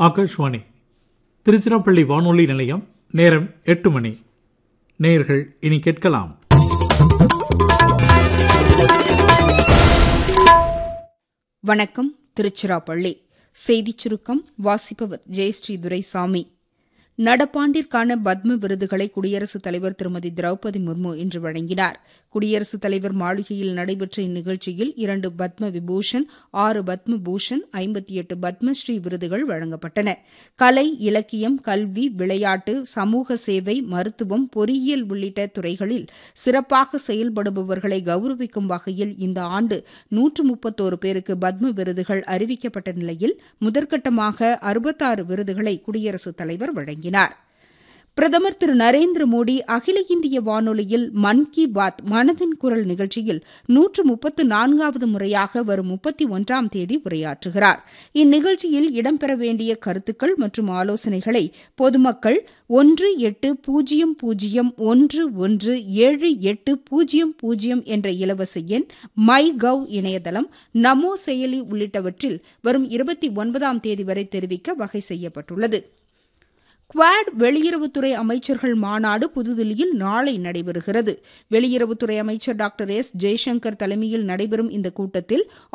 ஆகாஷ்வாணி திருச்சிராப்பள்ளி வானொலி நிலையம் நேரம் எட்டு மணி நேயர்கள் இனி கேட்கலாம் வணக்கம் திருச்சிராப்பள்ளி செய்திச் சுருக்கம் வாசிப்பவர் ஜெயஸ்ரீ துரைசாமி நடப்பாண்டிற்கான பத்ம விருதுகளை குடியரசுத் தலைவர் திருமதி திரௌபதி முர்மு இன்று வழங்கினார் குடியரசுத் தலைவர் மாளிகையில் நடைபெற்ற இந்நிகழ்ச்சியில் இரண்டு பத்ம விபூஷன் ஆறு பத்ம பூஷன் ஐம்பத்தி எட்டு பத்மஸ்ரீ விருதுகள் வழங்கப்பட்டன கலை இலக்கியம் கல்வி விளையாட்டு சமூக சேவை மருத்துவம் பொறியியல் உள்ளிட்ட துறைகளில் சிறப்பாக செயல்படுபவர்களை கௌரவிக்கும் வகையில் இந்த ஆண்டு நூற்று முப்பத்தோரு பேருக்கு பத்ம விருதுகள் அறிவிக்கப்பட்ட நிலையில் முதற்கட்டமாக அறுபத்தாறு விருதுகளை குடியரசுத் தலைவர் வழங்கினார் பிரதமர் திரு நரேந்திர மோடி அகில இந்திய வானொலியில் மன் கி பாத் மனதின் குரல் நிகழ்ச்சியில் நூற்று முப்பத்து நான்காவது முறையாக வரும் முப்பத்தி ஒன்றாம் தேதி உரையாற்றுகிறார் இந்நிகழ்ச்சியில் இடம்பெற வேண்டிய கருத்துக்கள் மற்றும் ஆலோசனைகளை பொதுமக்கள் ஒன்று எட்டு பூஜ்ஜியம் பூஜ்ஜியம் ஒன்று ஒன்று ஏழு எட்டு பூஜ்ஜியம் பூஜ்ஜியம் என்ற இலவச எண் மை கவ் இணையதளம் நமோ செயலி உள்ளிட்டவற்றில் வரும் இருபத்தி ஒன்பதாம் தேதி வரை தெரிவிக்க வகை செய்யப்பட்டுள்ளது குவாட் வெளியுறவுத்துறை அமைச்சர்கள் மாநாடு புதுதில்லியில் நாளை நடைபெறுகிறது வெளியுறவுத்துறை அமைச்சர் டாக்டர் எஸ் ஜெய்சங்கர் தலைமையில் நடைபெறும் இந்த கூட்டத்தில்